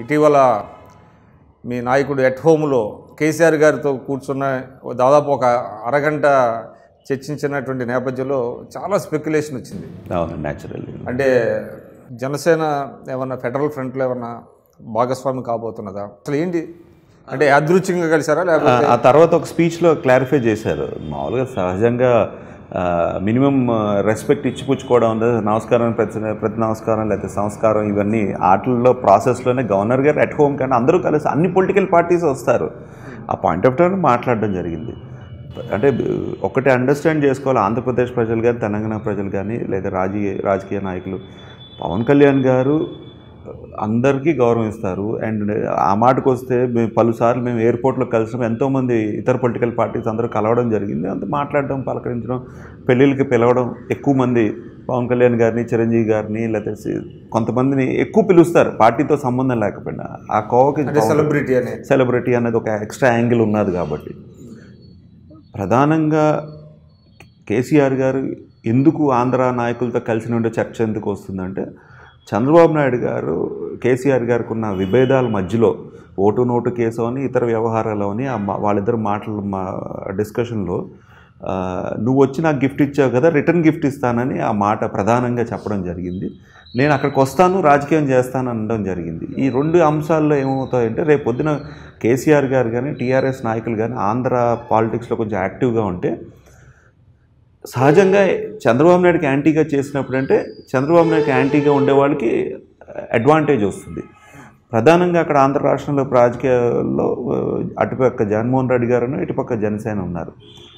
ఇటీవల మీ నాయకుడు ఎట్ హోమ్లో కేసీఆర్ గారితో కూర్చున్న దాదాపు ఒక అరగంట చర్చించినటువంటి నేపథ్యంలో చాలా స్పెక్యులేషన్ వచ్చింది అవును న్యాచురల్ అంటే జనసేన ఏమన్నా ఫెడరల్ ఫ్రంట్లో ఏమన్నా భాగస్వామి కాబోతున్నదా అసలు ఏంటి అంటే యాదృచ్ఛికంగా కలిసారా లేకపోతే ఆ తర్వాత ఒక స్పీచ్లో క్లారిఫై చేశారు మామూలుగా సహజంగా మినిమం రెస్పెక్ట్ ఇచ్చి పుచ్చుకోవడం ఉంది నమస్కారం ప్రతి ప్రతి నమస్కారం లేకపోతే సంస్కారం ఇవన్నీ ఆటల్లో ప్రాసెస్లోనే గవర్నర్ గారు అట్ హోమ్ కానీ అందరూ కలిసి అన్ని పొలిటికల్ పార్టీస్ వస్తారు ఆ పాయింట్ ఆఫ్ టైం మాట్లాడడం జరిగింది అంటే ఒకటి అండర్స్టాండ్ చేసుకోవాలి ఆంధ్రప్రదేశ్ ప్రజలు కానీ తెలంగాణ ప్రజలు కానీ లేదా రాజకీయ రాజకీయ నాయకులు పవన్ కళ్యాణ్ గారు అందరికీ గౌరవం ఇస్తారు అండ్ ఆ మాటకు వస్తే మేము పలుసార్లు మేము ఎయిర్పోర్ట్లో కలిసినాం ఎంతోమంది ఇతర పొలిటికల్ పార్టీస్ అందరూ కలవడం జరిగింది అంత మాట్లాడడం పలకరించడం పెళ్ళిళ్ళకి పిలవడం ఎక్కువ మంది పవన్ కళ్యాణ్ గారిని చిరంజీవి గారిని లేకపోతే కొంతమందిని ఎక్కువ పిలుస్తారు పార్టీతో సంబంధం లేకపోయినా ఆ కోవకి అంటే సెలబ్రిటీ అనే సెలబ్రిటీ అనేది ఒక ఎక్స్ట్రా యాంగిల్ ఉన్నది కాబట్టి ప్రధానంగా కేసీఆర్ గారు ఎందుకు ఆంధ్ర నాయకులతో కలిసి ఉండే చర్చ ఎందుకు వస్తుందంటే చంద్రబాబు నాయుడు గారు కేసీఆర్ గారికి ఉన్న విభేదాల మధ్యలో ఓటు నోటు కేసు అని ఇతర వ్యవహారాలు అని ఆ మా- వాళ్ళిద్దరు మాటలు మా డిస్కషన్లో ఆ, నువ్వు వచ్చి నాకు గిఫ్ట్ ఇచ్చావు కదా రిటర్న్ గిఫ్ట్ ఇస్తానని ఆ మాట ప్రధానంగా చెప్పడం జరిగింది నేను అక్కడికి వస్తాను రాజకీయం చేస్తాను అనడం జరిగింది ఈ రెండు అంశాల్లో ఏమవుతాయంటే రేపు పొద్దున కేసీఆర్ గారు కానీ టీఆర్ఎస్ నాయకులు కానీ ఆంధ్ర పాలిటిక్స్లో కొంచెం యాక్టివ్గా ఉంటే సహజంగా చంద్రబాబు నాయుడుకి యాంటీగా చేసినప్పుడు అంటే చంద్రబాబు నాయుడుకి యాంటీగా ఉండే వాళ్ళకి అడ్వాంటేజ్ వస్తుంది ప్రధానంగా అక్కడ ఆంధ్ర రాష్ట్రంలో రాజకీయాల్లో ఆ, అటుపక్క జగన్మోహన్ రెడ్డి గారు ఇటుపక్క జనసేన ఉన్నారు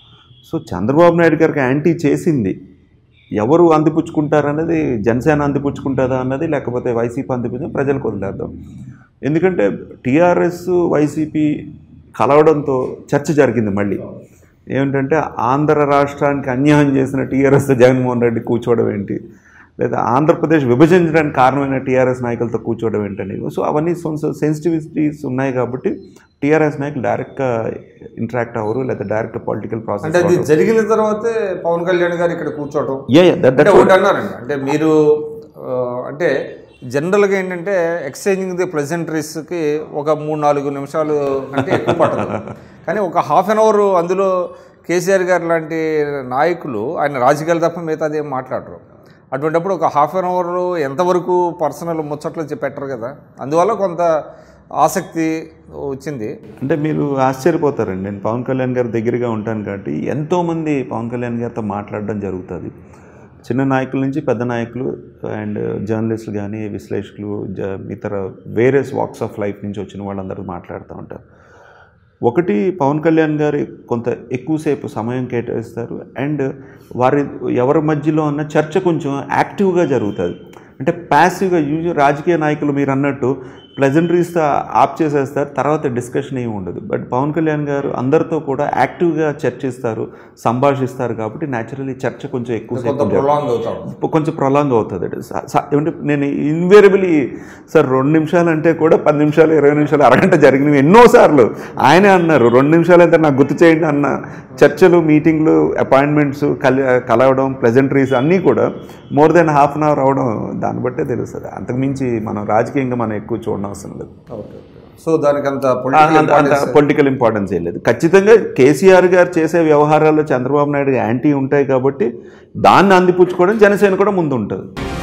సో చంద్రబాబు నాయుడు గారికి యాంటీ చేసింది ఎవరు అందిపుచ్చుకుంటారన్నది జనసేన అందిపుచ్చుకుంటుందా అన్నది లేకపోతే వైసీపీ అందిపుచ్చి ప్రజలకు వదిలేద్దాం ఎందుకంటే టీఆర్ఎస్ వైసీపీ కలవడంతో చర్చ జరిగింది మళ్ళీ ఏమిటంటే ఆంధ్ర రాష్ట్రానికి అన్యాయం చేసిన టీఆర్ఎస్ జగన్మోహన్ రెడ్డి కూర్చోవడం ఏంటి లేదా ఆంధ్రప్రదేశ్ విభజించడానికి కారణమైన టీఆర్ఎస్ నాయకులతో కూర్చోవడం ఏంటని సో అవన్నీ సెన్సిటివిటీస్ ఉన్నాయి కాబట్టి టీఆర్ఎస్ నాయకులు డైరెక్ట్గా ఇంటరాక్ట్ అవ్వరు లేదా డైరెక్ట్ పొలిటికల్ అంటే ప్రాసెస్ అది జరిగిన తర్వాతే పవన్ కళ్యాణ్ గారు ఇక్కడ కూర్చోవటం యా యా దట్ అంటే ఒకటి అన్నారండి అంటే మీరు ఆ, అంటే జనరల్గా ఏంటంటే ఎక్స్చేంజింగ్ ది ప్రెజెంటరీస్కి ఒక మూడు నాలుగు నిమిషాలు అంటే ఎక్కువ పట్టదు కానీ ఒక హాఫ్ అన్ అవర్ అందులో కేసీఆర్ గారు లాంటి నాయకులు ఆయన రాజకీయాలు తప్ప మిగతాది ఏం మాట్లాడరు అటువంటిప్పుడు ఒక హాఫ్ అన్ అవర్ ఎంతవరకు పర్సనల్ ముచ్చట్లు చెప్పి పెట్టరు కదా అందువల్ల కొంత ఆసక్తి వచ్చింది అంటే మీరు ఆశ్చర్యపోతారండి నేను పవన్ కళ్యాణ్ గారి దగ్గరగా ఉంటాను కాబట్టి ఎంతోమంది పవన్ కళ్యాణ్ గారితో మాట్లాడడం జరుగుతుంది చిన్న నాయకుల నుంచి పెద్ద నాయకులు అండ్ జర్నలిస్టులు కానీ విశ్లేషకులు జ ఇతర వేరియస్ వాక్స్ ఆఫ్ లైఫ్ నుంచి వచ్చిన వాళ్ళందరూ మాట్లాడుతూ ఉంటారు ఒకటి పవన్ కళ్యాణ్ గారి కొంత ఎక్కువసేపు సమయం కేటాయిస్తారు అండ్ వారి ఎవరి మధ్యలో ఉన్న చర్చ కొంచెం యాక్టివ్గా జరుగుతుంది అంటే ప్యాసివ్గా యూజువల్ రాజకీయ నాయకులు మీరు అన్నట్టు ప్లెజెంటరీస్తో ఆప్ చేసేస్తారు తర్వాత డిస్కషన్ ఏమి ఉండదు బట్ పవన్ కళ్యాణ్ గారు అందరితో కూడా యాక్టివ్గా చర్చిస్తారు సంభాషిస్తారు కాబట్టి న్యాచురల్లీ చర్చ కొంచెం ఎక్కువసేపు కొంత ప్రొలాంగ్ అవుతాం కొంచెం ప్రొలాంగ్ అవుతుంది అది స- స- ఏమంటే నేను ఇన్వేరబులీ సార్ రెండు నిమిషాలు అంటే కూడా పది నిమిషాలు ఇరవై నిమిషాలు అరగంట జరిగినవి ఎన్నోసార్లు ఆయనే అన్నారు రెండు నిమిషాలు అయితే నాకు గుర్తు చేయండి అన్న చర్చలు మీటింగ్లు అపాయింట్మెంట్స్ కలి కలవడం ప్రెజెంటరీస్ అన్నీ కూడా more than half an hour అవడం దాన్ని బట్టే తెలుస్తుంది అంతకుమించి మనం రాజకీయంగా మనం ఎక్కువ చూడడం అవసరం లేదు ఓకే సో దానికి అంత పొలిటికల్ అంత- అంత పొలిటికల్ ఇంపార్టెన్స్ ఏం లేదు ఖచ్చితంగా కేసీఆర్ గారు చేసే వ్యవహారాల్లో చంద్రబాబు నాయుడు యాంటీ ఉంటాయి కాబట్టి దాన్ని అందిపుచ్చుకోవడం జనసేన కూడా ముందు ఉంటుంది